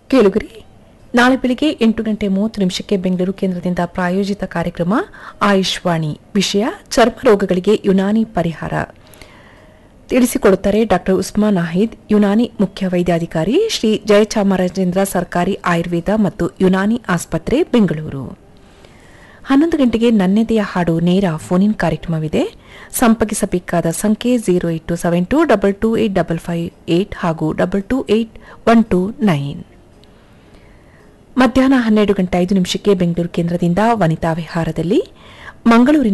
ಕೇಳುಗರಿ ನಾಳೆ ಬೆಳಿಗ್ಗೆ ಎಂಟು ಗಂಟೆ ಮೂವತ್ತು ನಿಮಿಷಕ್ಕೆ ಬೆಂಗಳೂರು ಕೇಂದ್ರದಿಂದ ಪ್ರಾಯೋಜಿತ ಕಾರ್ಯಕ್ರಮ ಆಯುಷ್ವಾಣಿ ವಿಷಯ ಚರ್ಮ ರೋಗಗಳಿಗೆ ಯುನಾನಿ ಪರಿಹಾರ ತಿಳಿಸಿಕೊಡುತ್ತಾರೆ ಡಾಕ್ಟರ್ ಉಸ್ಮಾನ್ ನಾಹಿದ್ ಯುನಾನಿ ಮುಖ್ಯ ವೈದ್ಯಾಧಿಕಾರಿ ಶ್ರೀ ಜಯಚಾಮರಾಜೇಂದ್ರ ಸರ್ಕಾರಿ ಆಯುರ್ವೇದ ಮತ್ತು ಯುನಾನಿ ಆಸ್ಪತ್ರೆ ಬೆಂಗಳೂರು ಹನ್ನೊಂದು ಗಂಟೆಗೆ ನನ್ನೆದೆಯ ಹಾಡು ನೇರ ಫೋನ್ ಇನ್ ಕಾರ್ಯಕ್ರಮವಿದೆ ಸಂಪರ್ಕಿಸಬೇಕಾದ ಸಂಖ್ಯೆ zero eight two seven two double two eight double five eight ಹಾಗೂ double two eight one two nine ಮಧ್ಯಾಹ್ನ ಹನ್ನೆರಡು ಗಂಟೆ ಐದು ನಿಮಿಷಕ್ಕೆ ಬೆಂಗಳೂರು ಕೇಂದ್ರದಿಂದ ವನಿತಾ ವಿಹಾರದಲ್ಲಿ ಮಂಗಳೂರಿನ